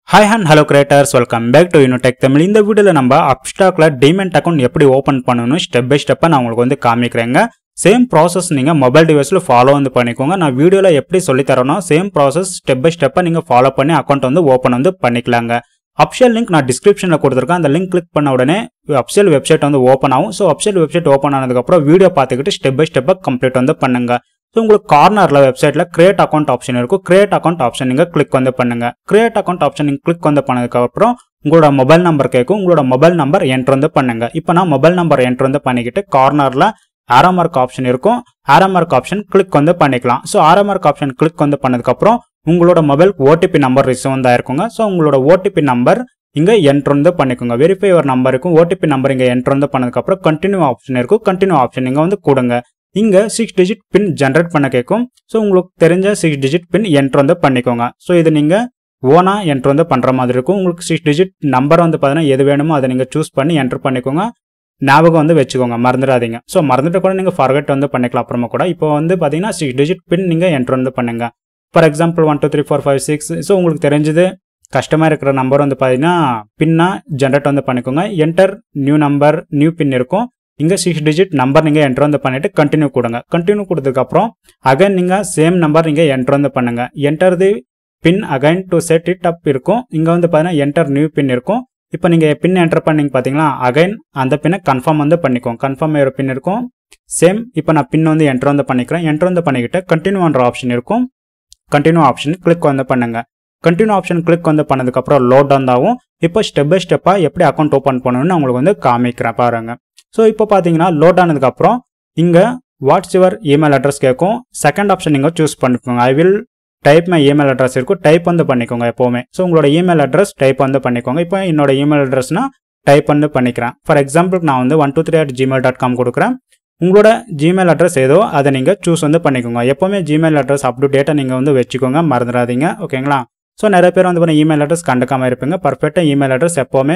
hi and hello creators welcome back to Unitech Tamil இந்த வீடியோவில் நம்ம அப்ஸ்டாக்ல டிமெண்ட் அக்கௌண்ட் எப்படி ஓப்பன் பண்ணணும் ஸ்டெப் பை ஸ்டெப்பாக நான் உங்களுக்கு வந்து காமிக்கிறேங்க சேம் ப்ராசஸ் நீங்கள் மொபைல் டிவைஸில் ஃபாலோ வந்து பண்ணிக்கோங்க நான் வீடியோவில் எப்படி சொல்லி தரேனோ சேம் ப்ராசஸ் ஸ்டெப் பை ஸ்டெப்பாக நீங்கள் ஃபாலோ பண்ணி அக்கௌண்ட் வந்து ஓப்பன் வந்து பண்ணிக்கலாங்க அப்ஷியல் லிங்க் நான் டிஸ்கிரிப்ஷனில் கொடுத்துருக்கேன் அந்த லிங்க் கிளிக் பண்ண உடனே அப்ஷியல் வெப்சைட் வந்து ஓப்பன் ஆகும் ஸோ அப்ஷியல் வெப்சைட் ஓப்பன் ஆனதுக்கப்புறம் வீடியோ பார்த்துக்கிட்டு ஸ்டெப் பை ஸ்டெப்பாக கம்ப்ளீட் வந்து பண்ணுங்க ஸோ உங்களுக்கு கார்னரில் வெப்சைட்டில் கிரியேட் அக்கௌண்ட் ஆப்ஷன் இருக்கும் கிரியேட் அக்கௌண்ட் ஆப்ஷன் நீங்கள் கிளிக் வந்து பண்ணுங்க கிரியேட் அக்கௌண்ட் ஆப்ஷன் நீங்கள் கிளிக் வந்து பண்ணதுக்கப்புறம் உங்களோட மொபைல் நம்பர் கேட்கும் உங்களோட மொபைல் நம்பர் என்ட்ரு வந்து பண்ணுங்க இப்போ நான் மொபைல் நம்பர் என்ட்ரு வந்து பண்ணிக்கிட்டு கார்னரில் ஆரோ மார்க் ஆப்ஷன் இருக்கும் ஆரோ மார்க் ஆப்ஷன் கிளிக் வந்து பண்ணிக்கலாம் so arrow mark option click வந்து பண்ணதுக்கப்புறம் உங்களோட மொபைலுக்கு ஓடிபி நம்பர் ரிசீவ் வந்து ஆயிருக்குங்க ஸோ உங்களோட ஓடிபி நம்பர் இங்கே என்ட்ரு வந்து பண்ணிக்கோங்க வெரிஃபை ஒரு நம்பருக்கும் ஓடிபி நம்பர் இங்கே என்ட்ரு வந்து பண்ணதுக்கப்புறம் கண்டினியூ ஆப்ஷன் இருக்கும் கண்டினியூ ஆப்ஷன் நீங்கள் வந்து கொடுங்க இங்கே சிக்ஸ் டிஜிட் பின் ஜென்ரேட் பண்ண கேட்கும் ஸோ உங்களுக்கு தெரிஞ்ச சிக்ஸ் டிஜிட் பின் என்ட்ரு வந்து பண்ணிக்கோங்க ஸோ இது நீங்கள் ஓனாக என்ட்ரு வந்து பண்ணுற மாதிரி இருக்கும் உங்களுக்கு சிக்ஸ் டிஜிட் நம்பர் வந்து பார்த்தீங்கன்னா எது வேணுமோ அதை நீங்கள் சூஸ் பண்ணி என்ட்ரு பண்ணிக்கோங்க ஞாபகம் வந்து வச்சுக்கோங்க மறந்துடாதீங்க ஸோ மறந்துட்டு கூட நீங்கள் ஃபர்கட் வந்து பண்ணிக்கலாம் அப்புறமா கூட இப்போ வந்து பார்த்தீங்கன்னா சிக்ஸ் டிஜிட் பின் நீங்கள் என்ட்ரு வந்து பண்ணுங்க for example one two three four five six so உங்களுக்கு தெரிஞ்சது கஷ்டமாக இருக்கிற நம்பர் வந்து பார்த்தீங்கன்னா பின்னா ஜென்ரேட் வந்து பண்ணிக்கோங்க enter new number new pin இருக்கும் இங்கே சிக்ஸ் டிஜிட் நம்பர் நீங்கள் என்ட்ரு வந்து பண்ணிட்டு கண்டினியூ கொடுங்க கண்டினியூ கொடுத்ததுக்கப்புறம் அகைன் நீங்கள் சேம் நம்பர் நீங்கள் என்ட்ரு வந்து பண்ணுங்க enter the pin again to set it up இருக்கும் இங்கே வந்து பார்த்தீங்கன்னா என்டர் நியூ பின் இருக்கும் இப்போ நீங்கள் பின் என்டர் பண்ணீங்க பார்த்தீங்களா அகைன் அந்த பின்னை கன்ஃபார்ம் வந்து பண்ணிக்கோங்க கன்ஃபார்ம் ஒரு பின் இருக்கும் சேம் இப்போ நான் பின் வந்து என்ட்ரு வந்து பண்ணிக்கிறேன் என்ட்ரு வந்து பண்ணிக்கிட்டு கண்டினியூ பண்ணுற ஆப்ஷன் இருக்கும் கண்டினியூ ஆப்ஷன் கிளிக் வந்து பண்ணுங்க கண்டினியூ ஆப்ஷன் கிளிக் வந்து பண்ணதுக்கப்புறம் லோட் வந்தாவும் இப்போ ஸ்டெப் பை ஸ்டெப்பாக எப்படி அக்கௌண்ட் ஓப்பன் பண்ணணும்னு உங்களுக்கு வந்து காமிக்கிறேன் பாருங்க ஸோ இப்போ பார்த்தீங்கன்னா லோட் ஆனதுக்கப்புறம் இங்கே வாட்ஸ் யுவர் இமெயில் அட்ரஸ் கேட்கும் செகண்ட் ஆப்ஷன் நீங்கள் சூஸ் பண்ணிக்கோங்க I will type my email address இருக்கும் டைப் வந்து பண்ணிக்கோங்க எப்போவுமே ஸோ உங்களோட இமெயில் அட்ரஸ் டைப் வந்து பண்ணிக்கோங்க இப்போ என்னோட இமெயில் அட்ரஸ்னா டைப் வந்து பண்ணிக்கிறேன் ஃபார் எக்ஸாம்பிள் நான் வந்து one two three at Gmail dot com கொடுக்குறேன் உங்களோட ஜிமெயில் அட்ரஸ் ஏதோ அதை நீங்கள் சூஸ் வந்து பண்ணிக்கோங்க எப்போவுமே ஜிமெயில் அட்ரஸ் அப் டு டேட்டை நீங்கள் வந்து வச்சுக்கோங்க மறந்துடாதீங்க ஓகேங்களா ஸோ நிறைய பேர் வந்து பார்த்தீங்கன்னா இமெயில் அட்ரஸ் கண்டுக்காமல் இருப்பீங்க பர்ஃபெக்டாக இமெயில் அட்ரஸ் எப்போவுமே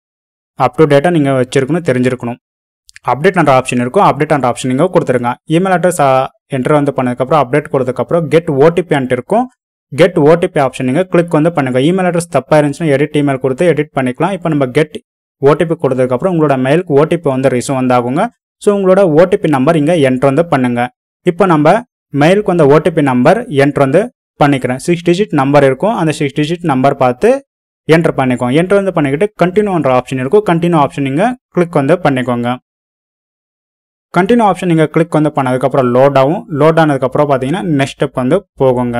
அப் டு டேட்டாக நீங்கள் வச்சிருக்கணும் தெரிஞ்சிருக்கணும் அப்டேட் பண்ணுற ஆப்ஷன் இருக்கும் அப்டேட் பண்ணுற ஆப்ஷன் நீங்கள் கொடுத்துருங்க இமெயில் அட்ரஸ் என்ட்ரு வந்து பண்ணதுக்கப்புறம் அப்டேட் கொடுத்ததுக்கப்புறம் கெட் ஓடிபி அண்ட் இருக்கும் கெட் ஓடிபி ஆப்ஷன் நீங்கள் கிளிக் வந்து பண்ணுங்க இமெயில் அட்ரஸ் தப்பாக இருந்துச்சுன்னா எடிட் இமெயில் கொடுத்து எடிட் பண்ணிக்கலாம் இப்போ நம்ம கெட் ஓடிபி கொடுத்ததுக்கப்புறம் உங்களோட மெயிலுக்கு ஓடிபி வந்து ரிசீவ் வந்தாகுங்க ஸோ உங்களோட ஓடிபி நம்பர் இங்கே என்ட்ரு வந்து பண்ணுங்க இப்போ நம்ம மெயிலுக்கு வந்த ஓடிபி நம்பர் என்ட்ரு வந்து பண்ணிக்கிறேன் சிக்ஸ் டிஜிட் நம்பர் இருக்கும் அந்த சிக்ஸ் டிஜிட் நம்பர் பார்த்து என்ட்ரு பண்ணிக்கோங்க என்ட்ரு வந்து பண்ணிக்கிட்டு கண்டினியூன்ற ஆப்ஷன் இருக்கும் கண்டினியூ ஆப்ஷன் நீங்கள் கிளிக் வந்து பண்ணிக்கோங்க கண்டினியூ ஆப்ஷன் நீங்கள் கிளிக் வந்து பண்ணதுக்கப்புறம் லோட் ஆகும் லோட் ஆனதுக்கப்புறம் பார்த்தீங்கன்னா நெக்ஸ்ட் ஸ்டெப் வந்து போகுங்க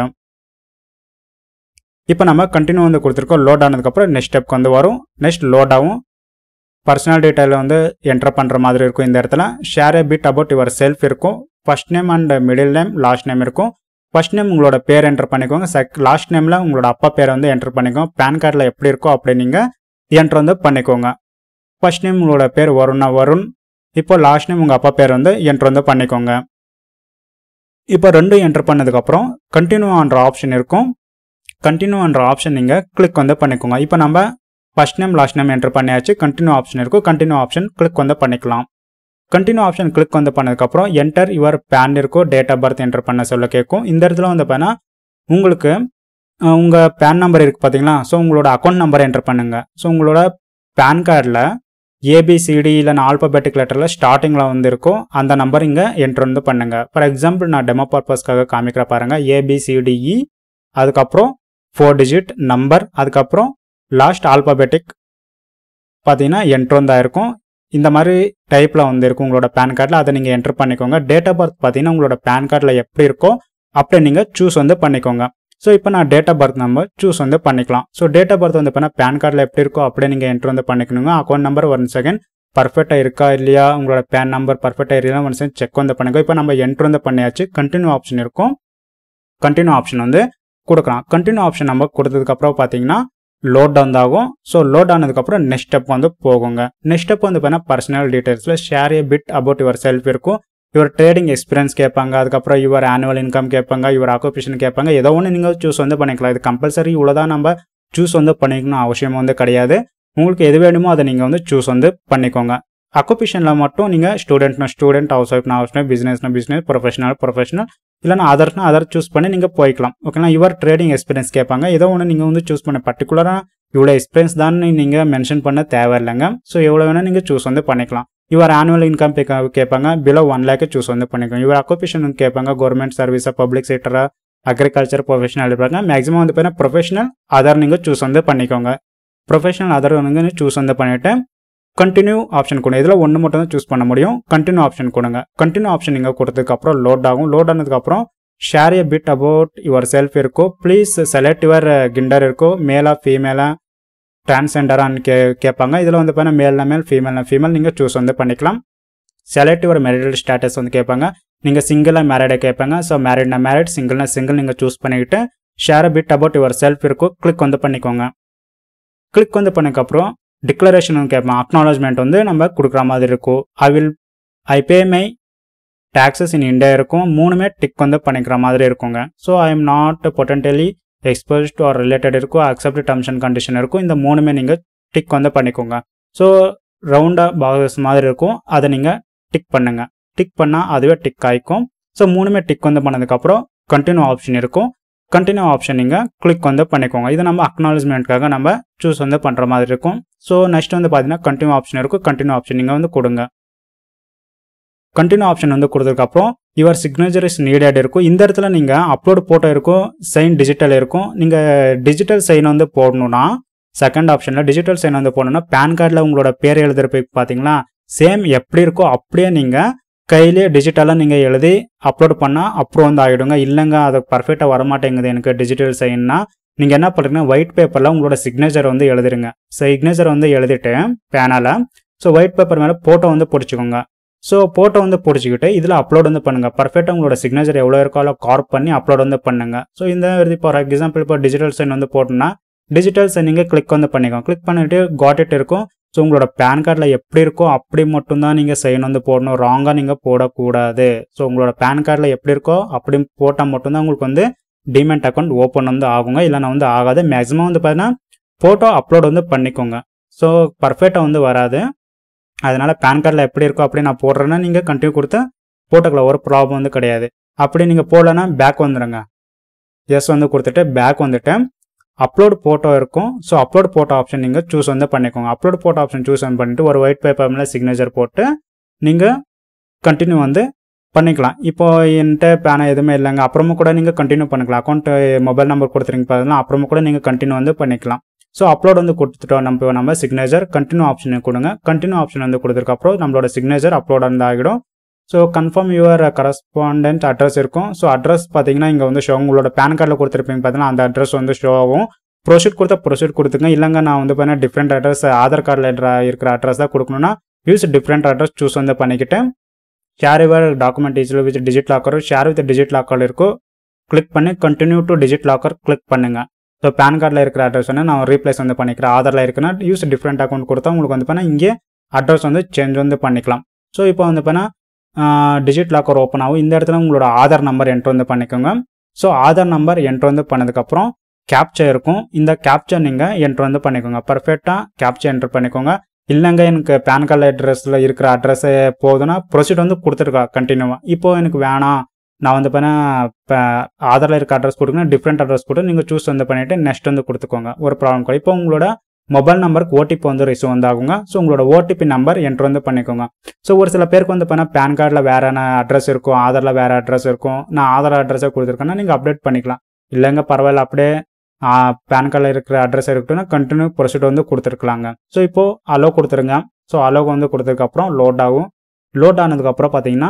இப்போ நம்ம கண்டினியூ வந்து கொடுத்துருக்கோம் லோட் ஆனதுக்கப்புறம் நெக்ஸ்ட் ஸ்டெப் வந்து வரும் நெக்ஸ்ட் லோட் ஆகும் பர்சனல் டீட்டெயில் வந்து என்டர் பண்ணுற மாதிரி இருக்கும் இந்த இடத்துல share a bit about yourself இருக்கும் first name and middle name last name இருக்கும் ஃபர்ஸ்ட் நேம் உங்களோட பேர் என்டர் பண்ணிக்கோங்க செக் லாஸ்ட் நேமில் உங்களோட அப்பா பேரை வந்து என்டர் பண்ணிக்கோங்க பேன் கார்டில் எப்படி இருக்கோ அப்படி நீங்கள் என்டர் வந்து பண்ணிக்கோங்க ஃபர்ஸ்ட் நேம் உங்களோட பேர் வரும்னா வருண் இப்போ லாஸ்ட் நேம் உங்கள் அப்பா பேர் வந்து என்ட்ரு வந்து பண்ணிக்கோங்க இப்போ ரெண்டும் என்ட்ரு பண்ணதுக்கப்புறம் கண்டினியூ ஆன்ற ஆப்ஷன் இருக்கும் கண்டினியூ ஆன்ற ஆப்ஷன் நீங்கள் கிளிக் வந்து பண்ணிக்கோங்க இப்போ நம்ம first name last name enter பண்ணியாச்சு கண்டினியூ ஆப்ஷன் இருக்கும் கண்டினியூ ஆப்ஷன் கிளிக் வந்து பண்ணிக்கலாம் கண்டினியூ ஆப்ஷன் கிளிக் வந்து பண்ணதுக்கப்புறம் என்டர் யுவர் பேன் இருக்கும் டேட் ஆஃப் பர்த் என்டர் பண்ண சொல்ல கேட்கும் இந்த இடத்துல வந்து பார்த்தீங்கன்னா உங்களுக்கு உங்கள் பேன் நம்பர் இருக்குது பார்த்தீங்களா ஸோ உங்களோட அக்கௌண்ட் நம்பர் என்டர் பண்ணுங்கள் ஸோ உங்களோட பேன் கார்டில் ஏபிசிடி இல்லைனா ஆல்பபெட்டிக் லெட்டரில் ஸ்டார்டிங்கில் வந்து இருக்கும் அந்த நம்பர் இங்கே என்ட்ரு வந்து பண்ணுங்க ஃபார் எக்ஸாம்பிள் நான் டெமோ பர்பஸ்க்காக காமிக்கிற பாருங்க ஏபிசிடிஇ அதுக்கப்புறம் ஃபோர் டிஜிட் நம்பர் அதுக்கப்புறம் லாஸ்ட் ஆல்பபெட்டிக் பார்த்தீங்கன்னா என்ட்ரு வந்து இருக்கும் இந்த மாதிரி டைப்பில் வந்து இருக்கும் உங்களோட பேன் கார்டில் அதை நீங்கள் என்ட்ரு பண்ணிக்கோங்க டேட் ஆஃப் பர்த் பார்த்தீங்கன்னா உங்களோட பேன் கார்டில் எப்படி இருக்கோ அப்படியே நீங்கள் சூஸ் வந்து பண்ணிக்கோங்க ஸோ இப்போ நான் date of birth number choose வந்து பண்ணிக்கலாம் ஸோ டேட் ஆஃப் பர்த் வந்து இப்போ பேன் கார்டில் எப்படி இருக்கோ அப்படியே நீங்கள் என்ட்ரு வந்து பண்ணிக்கணுங்க அக்கௌண்ட் நம்பர் ஒன் செகண்ட் பர்ஃபெக்டாக இருக்கா இல்லையா உங்களோட பேன் நம்பர் பர்ஃபெக்டாக இல்லையா ஒன் செகண்ட் செக் வந்து பண்ணிக்கோ இப்போ நம்ம என்ட்ரு வந்து பண்ணியாச்சு கண்டினியூ ஆப்ஷன் இருக்கும் கண்டினியூ ஆப்ஷன் வந்து கொடுக்கலாம் கண்டினியூ ஆப்ஷன் நம்ம கொடுத்ததுக்கப்புறம் பார்த்தீங்கன்னா லோட் டவுன் ஆகும் ஸோ லோட் ஆனதுக்கப்புறம் நெக்ஸ்ட் ஸ்டெப் வந்து போகுங்க நெக்ஸ்ட் ஸ்டெப் வந்து பார்த்தீங்கன்னா பர்சனல் டீட்டெயில்ஸில் share a bit about yourself இருக்கும் யுவர் ட்ரேடிங் எக்ஸ்பீரியன்ஸ் கேட்பாங்க அதுக்கப்புறம் யுவர் ஆனுவல் இன்கம் கேட்பாங்க யுவர் ஆக்குபேஷன் கேட்பாங்க ஏதோ ஒன்று நீங்கள் சூஸ் வந்து பண்ணிக்கலாம் இது கம்பல்சரி இவ்வளோதான் நம்ம சூஸ் வந்து பண்ணிக்கணும் அவசியம் வந்து கிடையாது உங்களுக்கு எது வேணுமோ அதை நீங்கள் வந்து சூஸ் வந்து பண்ணிக்கோங்க அக்குபேஷனில் மட்டும் நீங்கள் ஸ்டூடெண்ட்னா ஸ்டூடெண்ட் ஹவுஸ் ஒய்ஃப்னா ஹவுஸ் ஒய்ஃப் பிஸ்னஸ்னா பிஸ்னஸ் ப்ரொஃபஷனல் ப்ரொஃபஷனல் இல்லைனா அதர்ஸ்னா அதர் சூஸ் பண்ணி நீங்கள் போய்க்கலாம் ஓகேங்களா யுவர் ட்ரேடிங் எக்ஸ்பீரியன்ஸ் கேட்பாங்க ஏதோ ஒன்று நீங்கள் வந்து சூஸ் பண்ண பர்டிகுலராக இவ்வளோ எக்ஸ்பீரியன்ஸ் தான் நீங்கள் மென்ஷன் பண்ண தேவையில்லைங்க ஸோ எவ்வளோ வேணால் நீங்கள் சூஸ் வந்து பண்ணிக்கலாம் இவர் ஆனுவல் இன்கம் கேட்பாங்க பிலோ ஒன் லேக்கு சூஸ் வந்து பண்ணிக்கோங்க இவர் அக்குபேஷன் கேட்பாங்க கவர்மெண்ட் சர்வீஸாக பப்ளிக் செக்டரா அக்ரிகல்ச்சர் ப்ரொஃபஷனல் இருப்பாங்க மேக்ஸிமம் வந்து பார்த்தீங்கன்னா ப்ரொஃபஷனல் அதர் நீங்கள் சூஸ் வந்து பண்ணிக்கோங்க ப்ரொஃபஷனல் அதர் வந்து சூஸ் வந்து பண்ணிவிட்டு கண்டினியூ ஆப்ஷன் கொடுங்க இதில் ஒன்று மட்டும் தான் சூஸ் பண்ண முடியும் கண்டினியூ ஆப்ஷன் கொடுங்க கண்டினியூ ஆப்ஷன் நீங்கள் கொடுத்ததுக்கப்புறம் லோட் ஆகும் லோட் ஆனதுக்கப்புறம் share a bit about yourself இருக்கோ ப்ளீஸ் செலக்ட் யுவர் கிண்டர் இருக்கோ மேலா ஃபீமேலா டிரான்ஸ்ஜெண்டரான்னு கே கேட்பாங்க இதில் வந்து பார்த்தீங்கன்னா மேல்னா மேல் ஃபீமேல்னா ஃபீமேல் நீங்கள் சூஸ் வந்து பண்ணிக்கலாம் செலக்ட் யுவர் மேரிடல் ஸ்டேட்டஸ் வந்து கேட்பாங்க நீங்கள் சிங்கிளாக மேரிடை கேட்பாங்க ஸோ மேரிட்னா மேரிட் சிங்கிள்னா சிங்கிள் நீங்கள் சூஸ் பண்ணிக்கிட்டு share bit about yourself இருக்கோ கிளிக் வந்து பண்ணிக்கோங்க கிளிக் வந்து பண்ணக்கப்புறம் டிக்ளரேஷன் கேட்பேன் அக்னாலஜ்மெண்ட் வந்து நம்ம கொடுக்குற மாதிரி இருக்கும் I will I pay my taxes in India இருக்கும் மூணுமே டிக் வந்து பண்ணிக்கிற மாதிரி இருக்குங்க so I am not potentially exposed or related இருக்கும் அக்செப்ட் டர்ம்ஸ் அண்ட் கண்டிஷன் இருக்கும் இந்த மூணுமே நீங்கள் டிக் வந்து பண்ணிக்கோங்க ஸோ ரவுண்டாக பாக்ஸஸ் மாதிரி இருக்கும் அதை நீங்கள் டிக் பண்ணுங்கள் டிக் பண்ணால் அதுவே டிக் ஆகிக்கும் ஸோ மூணுமே டிக் வந்து பண்ணதுக்கப்புறம் கண்டினியூ ஆப்ஷன் இருக்கும் கண்டினியூ ஆப்ஷன் நீங்கள் கிளிக் வந்து பண்ணிக்கோங்க இது நம்ம அக்னாலஜ்மெண்ட்காக நம்ம சூஸ் வந்து பண்ணுற மாதிரி இருக்கும் ஸோ நெக்ஸ்ட் வந்து பார்த்தீங்கன்னா கண்டினியூ ஆப்ஷன் இருக்கும் கண்டினியூ ஆப்ஷன் நீங்கள் வந்து கொடுங்க கண்டினியூ ஆப்ஷன் வந்து கொடுத்ததுக்கப்புறம் யுவர் சிக்னேச்சர் இஸ் நீடட் இருக்கும் இந்த இடத்துல நீங்கள் அப்லோட் போட்டோ இருக்கும் சைன் டிஜிட்டல் இருக்கும் நீங்கள் டிஜிட்டல் சைன் வந்து போடணும்னா செகண்ட் ஆப்ஷனில் டிஜிட்டல் சைன் வந்து போடணும்னா பேன் கார்டில் உங்களோட பேர் எழுதுறப்ப பார்த்தீங்களா சேம் எப்படி இருக்கோ அப்படியே நீங்கள் கையிலே டிஜிட்டலாக நீங்கள் எழுதி அப்லோட் பண்ணால் அப்ரூவ் வந்து ஆகிடுங்க இல்லைங்க அது பர்ஃபெக்டாக வரமாட்டேங்குது எனக்கு டிஜிட்டல் சைன்னா நீங்கள் என்ன பண்ணுறீங்கன்னா ஒயிட் பேப்பரில் உங்களோட சிக்னேச்சர் வந்து எழுதிருங்க சிக்னேச்சர் வந்து எழுதிட்டு பேனால் ஸோ ஒயிட் பேப்பர் மேலே ஃபோட்டோ வந்து பிடிச்சிக்கோங்க ஸோ ஃபோட்டோ வந்து பிடிச்சிக்கிட்டு இதில் அப்லோட் வந்து பண்ணுங்கள் பர்ஃபெக்டாக உங்களோட சிக்னேச்சர் எவ்வளோ இருக்கோ அவ்வளோ கார்ப் பண்ணி அப்லோட் வந்து பண்ணுங்க ஸோ இந்த இப்போ ஃபார் எக்ஸாம்பிள் இப்போ டிஜிட்டல் சைன் வந்து போட்டோம்னா டிஜிட்டல் சைன் நீங்கள் கிளிக் வந்து பண்ணிக்கோங்க கிளிக் பண்ணிட்டு காட் இட் இருக்கும் ஸோ உங்களோட பேன் கார்டில் எப்படி இருக்கோ அப்படி மட்டும்தான் நீங்கள் சைன் வந்து போடணும் ராங்காக நீங்கள் போடக்கூடாது ஸோ உங்களோட பேன் கார்டில் எப்படி இருக்கோ அப்படி போட்டால் மட்டும்தான் உங்களுக்கு வந்து டிமெண்ட் அக்கௌண்ட் ஓப்பன் வந்து ஆகுங்க இல்லைனா வந்து ஆகாது மேக்ஸிமம் வந்து பார்த்தீங்கன்னா ஃபோட்டோ அப்லோட் வந்து பண்ணிக்கோங்க ஸோ பர்ஃபெக்டாக வந்து வராது அதனால் பேன் கார்டில் எப்படி இருக்கோ அப்படி நான் போடுறேன்னா நீங்கள் கண்டினியூ கொடுத்து போட்டோக்கில் ஒரு ப்ராப்ளம் வந்து கிடையாது அப்படி நீங்கள் போடலன்னா பேக் வந்துடுங்க எஸ் வந்து கொடுத்துட்டு பேக் வந்துட்டு அப்லோட் ஃபோட்டோ இருக்கும் ஸோ அப்லோட் ஃபோட்டோ ஆப்ஷன் நீங்கள் சூஸ் வந்து பண்ணிக்கோங்க அப்லோட் ஃபோட்டோ ஆப்ஷன் சூஸ் வந்து பண்ணிட்டு ஒரு ஒயிட் பேப்பர் மேலே சிக்னேச்சர் போட்டு நீங்கள் கண்டினியூ வந்து பண்ணிக்கலாம் இப்போ என்கிட்ட பேனா எதுவுமே இல்லைங்க அப்புறமா கூட நீங்கள் கண்டினியூ பண்ணிக்கலாம் அக்கௌண்ட் மொபைல் நம்பர் கொடுத்துருங்க பார்த்தீங்கன்னா அப்புறமா கூட நீங்கள் கண்டினியூ வந்து பண்ணிக்கலாம் ஸோ அப்லோட் வந்து கொடுத்துட்டோம் நம்ம நம்ம சிக்னேச்சர் கண்டினியூ ஆப்ஷன் கொடுங்க கண்டினியூ ஆப்ஷன் வந்து கொடுத்துருக்கப்புறம் நம்மளோட சிக்னேச்சர் அப்லோட் வந்து ஆகிடும் so confirm your correspondent address இருக்கும் ஸோ அட்ரஸ் பார்த்தீங்கன்னா இங்கே வந்து ஷோ உங்களோட பேன் கார்டில் கொடுத்துருப்பீங்க பார்த்தீங்கன்னா அந்த அட்ரஸ் வந்து ஷோ ஆகும் ப்ரொசீட் கொடுத்தா ப்ரொசீட் கொடுத்துங்க இல்லைங்க நான் வந்து பார்த்தீங்கன்னா டிஃப்ரெண்ட் அட்ரஸ் ஆதார் கார்டில் இருக்கிற அட்ரஸ் தான் கொடுக்கணும்னா யூஸ் டிஃப்ரெண்ட் அட்ரஸ் சூஸ் வந்து பண்ணிக்கிட்டு ஷேர் யுவர் டாக்குமெண்ட் டீச்சர் with DigiLocker share with DigiLocker இருக்கும் கிளிக் பண்ணி continue to DigiLocker click பண்ணுங்க ஸோ பேன் கார்டில் இருக்கிற அட்ரஸ் வந்து நான் ரீப்ளேஸ் வந்து பண்ணிக்கிறேன் ஆதாரில் இருக்குன்னா யூஸ் டிஃப்ரெண்ட் அக்கௌண்ட் கொடுத்தா உங்களுக்கு வந்து பார்த்தீங்கன்னா இங்கே அட்ரஸ் வந்து சேஞ்ச் வந்து பண்ணிக்கலாம் ஸோ இப்போ வந்து பார்த்தீங்கன்னா டிஜிட் லாக்கர் ஓப்பன் ஆகும் இந்த இடத்துல உங்களோட ஆதார் நம்பர் என்ட்ரு வந்து பண்ணிக்கோங்க ஸோ ஆதார் நம்பர் என்ட்ரு வந்து பண்ணதுக்கப்புறம் கேப்ச்சா இருக்கும் இந்த கேப்ச்சா நீங்கள் என்ட்ரு வந்து பண்ணிக்கோங்க பர்ஃபெக்டாக கேப்ச்சா என்ட்ரு பண்ணிக்கோங்க இல்லைங்க எனக்கு பேன் கார்டு அட்ரஸில் இருக்கிற அட்ரஸே போதுன்னா ப்ரொசீட் வந்து கொடுத்துருக்கா கண்டினியூவாக இப்போ எனக்கு வேணாம் நான் வந்து பண்ண இப்போ ஆதாரில் இருக்க அட்ரஸ் கொடுக்கணும் டிஃப்ரெண்ட் அட்ரஸ் கொடுத்து நீங்கள் சூஸ் வந்து பண்ணிவிட்டு நெக்ஸ்ட் வந்து கொடுத்துக்கோங்க ஒரு ப்ராப்ளம் கூட இப்போ உங்களோட மொபைல் நம்பருக்கு ஓடிபி வந்து ரிசீவ் வந்து ஆகுங்க ஸோ உங்களோட ஓடிபி நம்பர் என்ட்ரு வந்து பண்ணிக்கோங்க ஸோ ஒரு சில பேருக்கு வந்து பண்ணால் பேன் கார்டில் வேற அட்ரஸ் இருக்கும் ஆதாரில் வேறு அட்ரஸ் இருக்கும் நான் ஆதார் அட்ரஸை கொடுத்துருக்கேன்னா நீங்கள் அப்டேட் பண்ணிக்கலாம் இல்லைங்க பரவாயில்ல அப்படியே பேன் கார்டில் இருக்கிற அட்ரஸ் இருக்கட்டும்னா கண்டினியூ ப்ரொசீட் வந்து கொடுத்துருக்கலாங்க ஸோ இப்போது அலோ கொடுத்துருங்க ஸோ அலோ வந்து கொடுத்ததுக்கப்புறம் லோட் ஆகும் லோட் ஆனதுக்கப்புறம் பார்த்தீங்கன்னா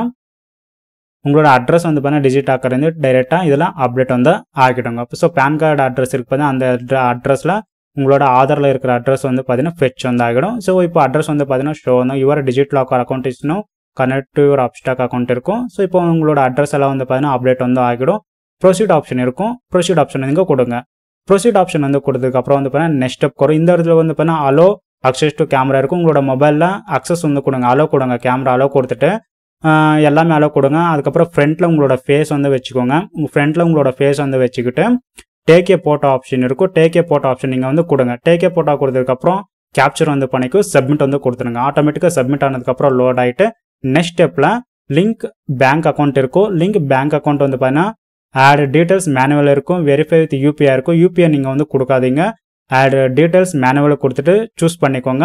உங்களோட அட்ரஸ் வந்து பார்த்தீங்கன்னா டிஜிட் ஆக்கர் வந்து டைரெக்டாக இதில் அப்டேட் வந்து ஆகிடுங்க ஸோ பேன் கார்டு அட்ரஸ் இருக்கு பார்த்தீங்கன்னா அந்த அட்ரஸில் உங்களோட ஆதாரில் இருக்கிற அட்ரஸ் வந்து பார்த்தீங்கன்னா ஃபெச் வந்து ஆகிடும் ஸோ இப்போ அட்ரஸ் வந்து பார்த்தீங்கன்னா ஷோ வந்து யுவர் டிஜிட் லாக்கர் அக்கௌண்ட் இஸ்னும் connect to your Upstox account இருக்கும் ஸோ இப்போ உங்களோட அட்ரஸ் எல்லாம் வந்து பார்த்தீங்கன்னா அப்டேட் வந்து ஆகிடும் ப்ரொசீட் ஆப்ஷன் இருக்கும் ப்ரொசீட் ஆப்ஷன் நீங்கள் கொடுங்க ப்ரொசீட் ஆப்ஷன் வந்து கொடுத்ததுக்கப்புறம் வந்து பார்த்தீங்கன்னா நெக்ஸ்ட் ஸ்டெப் வரும் இந்த இடத்துல வந்து பார்த்தீங்கன்னா அலோ அக்சஸ் டு கேமரா இருக்கும் உங்களோட மொபைலில் அக்சஸ் வந்து கொடுங்க அலோ கொடுங்க கேமரா அலோ கொடுத்துட்டு எல்லாமே அலோ கொடுங்க அதுக்கப்புறம் ஃப்ரண்ட்டில் உங்களோட ஃபேஸ் வந்து வச்சுக்கோங்க உங்கள் ஃப்ரண்ட்டில் உங்களோட ஃபேஸ் வந்து வச்சுக்கிட்டு டேக் ஏ போட்டோ ஆப்ஷன் இருக்கும் டேக் ஏ போட்டோ ஆப்ஷன் நீங்கள் வந்து கொடுங்க டேக் ஏ போட்டோ கொடுத்ததுக்கப்புறம் கேப்சர் வந்து பண்ணிக்கும் சப்மிட் வந்து கொடுத்துருங்க ஆட்டோமேட்டிக்காக சப்மிட் ஆனதுக்கப்புறம் லோட் ஆகிட்டு நெக்ஸ்ட் ஸ்டெப்பில் லிங்க் பேங்க் அக்கௌண்ட் இருக்கும் லிங்க் பேங்க் அக்கௌண்ட் வந்து பார்த்தீங்கன்னா ஆட் டீட்டெயில்ஸ் மேனுவல் இருக்கும் வெரிஃபை வித் யூபிஐ இருக்கும் யூபிஐ நீங்கள் வந்து கொடுக்காதீங்க ஆட் டீட்டெயில்ஸ் மேனுவல் கொடுத்துட்டு சூஸ் பண்ணிக்கோங்க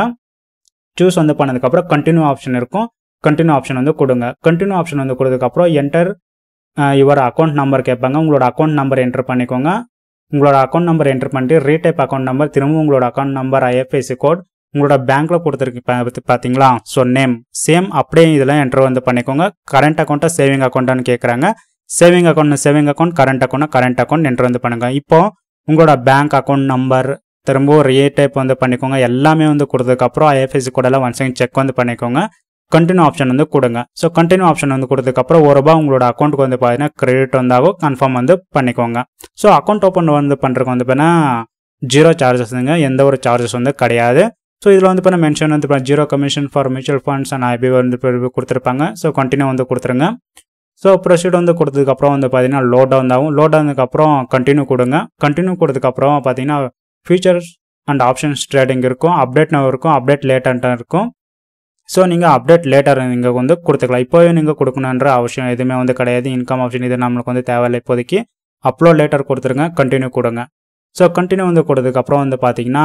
சூஸ் வந்து பண்ணதுக்கப்புறம் கண்டினியூ ஆப்ஷன் இருக்கும் கண்டினியூ ஆப்ஷன் வந்து கொடுங்க கண்டினியூ ஆப்ஷன் வந்து கொடுத்ததுக்கப்புறம் என்டர் யுவர் அக்கௌண்ட் நம்பர் கேட்பாங்க உங்களோட அக்கௌண்ட் நம்பர் என்டர் பண்ணிக்கோங்க உங்களோட அக்கௌண்ட் நம்பர் என்டர் பண்ணிட்டு ரீடைப் அக்கௌண்ட் நம்பர் திரும்ப உங்களோட அக்கௌண்ட் நம்பர் ஐஎஃப்ஐசி கோட் உங்களோட பேங்க்கில் கொடுத்துருக்கு பா- பார்த்தீங்களா ஸோ நேம் சேம் அப்படியே இதில் என்டர் வந்து பண்ணிக்கோங்க கரண்ட் அக்கௌண்ட்டா சேவிங் அக்கௌண்ட்டான்னு கேட்குறாங்க saving account saving account current account current account enter வந்து பண்ணுங்க இப்போ உங்களோட பேங்க் அக்கௌண்ட் நம்பர் திரும்ப ரீடைப் வந்து பண்ணிக்கோங்க எல்லாமே வந்து கொடுத்ததுக்கப்புறம் ஐஎஃப்எஸ்சி கோடெல்லாம் ஒன் செகண்ட் செக் வந்து பண்ணிக்கோங்க கண்டினியூ ஆப்ஷன் வந்து கொடுங்க ஸோ கண்டினியூ ஆப்ஷன் வந்து கொடுத்ததுக்கப்புறம் ஒரு ரூபா உங்களோட அக்கௌண்ட்டுக்கு வந்து பார்த்தீங்கன்னா கிரெடிட் வந்தாகும் கன்ஃபார்ம் வந்து பண்ணிக்கோங்க ஸோ அக்கௌண்ட் ஓப்பன் வந்து பண்ணுறதுக்கு வந்து பார்த்தீங்கன்னா ஜீரோ சார்ஜஸ்ங்க எந்த ஒரு சார்ஜஸ் வந்து கிடையாது ஸோ இதில் வந்து இப்போ மென்ஷன் வந்து இப்போ zero commission for mutual funds and IPO வந்து இப்போ கொடுத்துருப்பாங்க ஸோ கண்டினியூ வந்து கொடுத்துருங்க ஸோ ப்ரொசீட் வந்து கொடுத்ததுக்கப்புறம் வந்து பார்த்தீங்கன்னா லோட் டவுன் ஆகும் லோட் ஆனதுக்கப்புறம் கண்டினியூ கொடுங்க கண்டினியூ கொடுத்ததுக்கப்புறம் பார்த்தீங்கன்னா ஃபீச்சர்ஸ் அண்ட் ஆப்ஷன்ஸ் ட்ரேடிங் இருக்கும் அப்டேட் இருக்கும் அப்டேட் லேட்டன்ட்டாக இருக்கும் ஸோ நீங்கள் அப்டேட் லேட்டர் நீங்கள் வந்து கொடுத்துக்கலாம் இப்போவே நீங்கள் கொடுக்கணுன்ற அவசியம் எதுவுமே வந்து கிடையாது இன்கம் ஆப்ஷன் இது நம்மளுக்கு வந்து தேவையில்லை இப்போதைக்கு அப்லோட் லேட்டர் கொடுத்துருங்க கண்டினியூ கொடுங்க ஸோ கண்டினியூ வந்து கொடுத்ததுக்கப்புறம் வந்து பார்த்தீங்கன்னா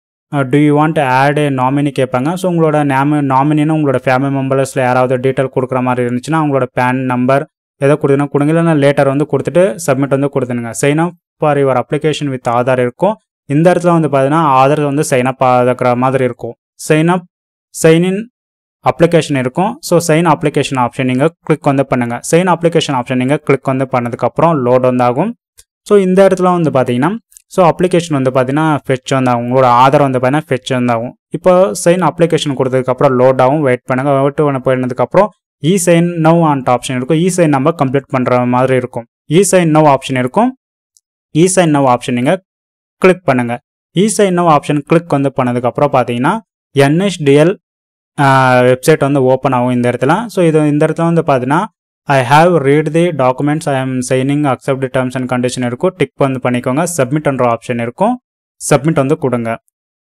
do you want add nominee கேட்பாங்க ஸோ உங்களோட நேம நாமினின்னு உங்களோட ஃபேமிலி மெம்பர்ஸில் யாராவது டீட்டெயில் கொடுக்குற மாதிரி இருந்துச்சுன்னா அவங்களோட பேன் நம்பர் எதோ கொடுத்தீங்கன்னா கொடுங்க இல்லைன்னா லேட்டர் வந்து கொடுத்துட்டு சப்மிட் வந்து கொடுத்துருங்க sign up for your application with Aadhaar இருக்கும் இந்த இடத்துல வந்து பார்த்தீங்கன்னா ஆதார் வந்து சைன் அப் ஆகிற மாதிரி இருக்கும் sign up sign in application இருக்கும் ஸோ சைன் அப்ளிகேஷன் ஆப்ஷன் நீங்கள் கிளிக் வந்து பண்ணுங்கள் சைன் அப்ளிகேஷன் ஆப்ஷன் நீங்கள் கிளிக் வந்து பண்ணதுக்கப்புறம் லோட் வந்து ஆகும் ஸோ இந்த இடத்துல வந்து பார்த்தீங்கன்னா ஸோ அப்ளிகேஷன் வந்து பார்த்தீங்கன்னா ஃபெச் வந்து ஆகும் உங்களோட ஆதார் வந்து பார்த்தீங்கன்னா ஃபெச் வந்து ஆகும் இப்போ சைன் அப்ளிகேஷன் கொடுத்ததுக்கப்புறம் லோட் ஆகும் வெயிட் பண்ணுங்க வெயிட் பண்ண போயினதுக்கப்புறம் e sign now and option இருக்கும் இ சைன் நம்ம கம்ப்ளீட் பண்ணுற மாதிரி இருக்கும் இ சைன் நவ் ஆப்ஷன் இருக்கும் இ சைன் நவ் ஆப்ஷன் நீங்கள் கிளிக் பண்ணுங்க e sign now option click வந்து பண்ணதுக்கப்புறம் பார்த்தீங்கன்னா என்எஸ்டிஎல் வெப்சைட் வந்து ஓப்பன் ஆகும் இந்த இடத்துல ஸோ இது இந்த இடத்துல வந்து பார்த்தீங்கன்னா I have read the documents I am signing accept the terms and condition இருக்கும் டிக் வந்து பண்ணிக்கோங்க சப்மிட்ன்ற ஆப்ஷன் இருக்கும் சப்மிட் வந்து கொடுங்க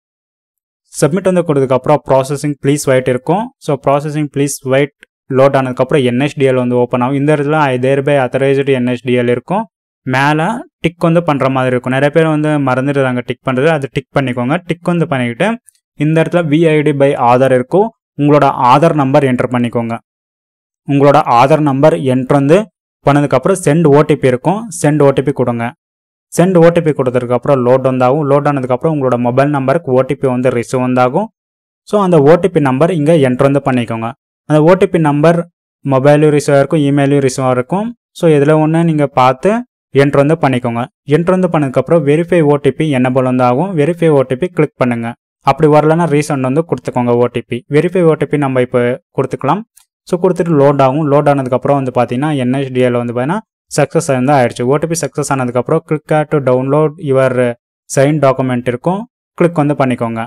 சப்மிட் வந்து கொடுத்ததுக்கப்புறம் ப்ராசஸிங் ப்ளீஸ் வெயிட் இருக்கும் so processing please wait load ஆனதுக்கப்புறம் என்எஸ்டிஎல் வந்து ஓப்பன் ஆகும் இந்த இடத்துல I hereby authorised NSDL இருக்கும் மேலே டிக் வந்து பண்ணுற மாதிரி இருக்கும் நிறைய பேர் வந்து மறந்துடுறாங்க டிக் பண்ணுறது அது டிக் பண்ணிக்கோங்க டிக் வந்து பண்ணிக்கிட்டு இந்த இடத்துல விஐடி பை ஆதார் இருக்கும் உங்களோட ஆதார் நம்பர் என்டர் பண்ணிக்கோங்க உங்களோட ஆதார் நம்பர் என்ட்ரு வந்து பண்ணதுக்கப்புறம் சென்ட் ஓடிபி இருக்கும் சென்ட் ஓடிபி கொடுங்க சென்ட் ஓடிபி கொடுத்ததுக்கப்புறம் லோட் வந்தாகும் லோட் ஆனதுக்கப்புறம் உங்களோட மொபைல் நம்பருக்கு ஓடிபி வந்து ரிசீவ் வந்தாகும் ஸோ அந்த ஓடிபி நம்பர் இங்கே என்ட்ரு வந்து பண்ணிக்கோங்க அந்த ஓடிபி நம்பர் மொபைலும் ரிசீவ் இருக்கும் இமெயிலும் ரிசீவ் இருக்கும் ஸோ இதில் ஒன்று நீங்கள் பார்த்து என்ட்ரு வந்து பண்ணிக்கோங்க என்ட்ரு வந்து பண்ணதுக்கப்புறம் வெரிஃபை ஓடிபி என்னபிள் வந்து ஆகும் வெரிஃபை ஓடிபி கிளிக் பண்ணுங்கள் அப்படி வரலன்னா ரீசண்ட் வந்து கொடுத்துக்கோங்க ஓடிபி வெரிஃபை ஓடிபி நம்ம இப்போ கொடுத்துக்கலாம் ஸோ கொடுத்துட்டு லோட் ஆகும் லோட் ஆனதுக்கப்புறம் வந்து பார்த்தீங்கன்னா என்எஸ்டிஎல் வந்து பார்த்தீங்கன்னா சக்ஸஸ் வந்து ஆயிடுச்சு ஓடிபி சக்ஸஸ் ஆனதுக்கப்புறம் click to download your sign document இருக்கும் கிளிக் வந்து பண்ணிக்கோங்க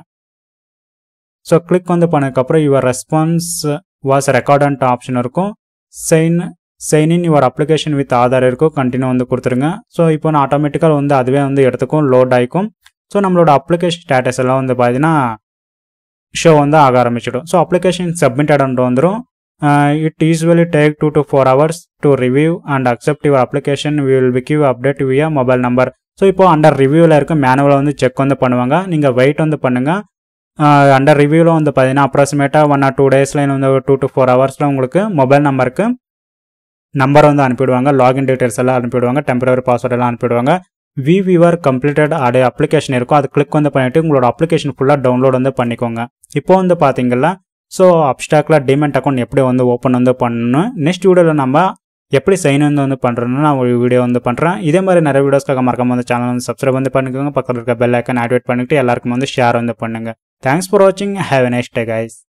ஸோ கிளிக் வந்து பண்ணதுக்கப்புறம் your response was recorded option இருக்கும் sign sign in your application with Aadhaar இருக்கும் கண்டினியூ வந்து கொடுத்துருங்க ஸோ இப்போ நான் ஆட்டோமேட்டிக்காக வந்து அதுவே வந்து எடுத்துக்கும் லோட் ஆகிக்கும் ஸோ நம்மளோட அப்ளிகேஷன் ஸ்டேட்டஸ் எல்லாம் வந்து பார்த்தீங்கன்னா ஷோ வந்து ஆக ஆரம்பிச்சிடும் ஸோ அப்ளிகேஷன் சப்மிட்டட் வந்துடும் it usually take two to four hours to review and accept your application will விக்யூ update via mobile number so இப்போ அண்டர் ரிவ்யூவில் இருக்க மேனுவலை வந்து செக் வந்து பண்ணுவாங்க நீங்கள் வெயிட் வந்து பண்ணுங்கள் அண்டர் ரிவ்யூவில் வந்து பார்த்தீங்கன்னா அப்ராக்சிமேட்டாக ஒன் ஆர் டூ டேஸில் வந்து டூ டு ஃபோர் ஹவர்ஸில் உங்களுக்கு மொபைல் நம்பருக்கு நம்பர் வந்து அனுப்பிடுவாங்க லாகின் டீட்டெயில்ஸ் எல்லாம் அனுப்பிடுவாங்க டெம்பரரி பாஸ்வேர்ட் எல்லாம் அனுப்பிடுவாங்க வி விவர் கம்ப்ளீட்டட் அடைய அப்ளிகேஷன் இருக்கும் அது கிளிக் வந்து பண்ணிவிட்டு உங்களோட அப்ளிகேஷன் ஃபுல்லாக டவுன்லோட் வந்து பண்ணிக்கோங்க இப்போ வந்து பார்த்தீங்கன்னா ஸோ அப்டாக்கில் டிமெண்ட் அக்கௌண்ட் எப்படி வந்து ஓப்பன் வந்து பண்ணணும் நெக்ஸ்ட் வீடியோவில் நம்ம எப்படி சைன் வந்து வந்து பண்ணுறோன்னு நான் ஒரு வீடியோ வந்து பண்ணுறேன் இதே மாதிரி நிறைய வீடியோஸ்க்காக மறக்காம வந்து சேனல் வந்து சப்ஸ்கிரைப் வந்து பண்ணிக்கோங்க பக்கத்தில் இருக்க பெல் ஐக்கன் ஆக்டிவேட் பண்ணிவிட்டு எல்லாருக்கும் வந்து ஷேர் வந்து பண்ணுங்கள் தேங்க்ஸ் ஃபார் வாட்சிங் have a next day guys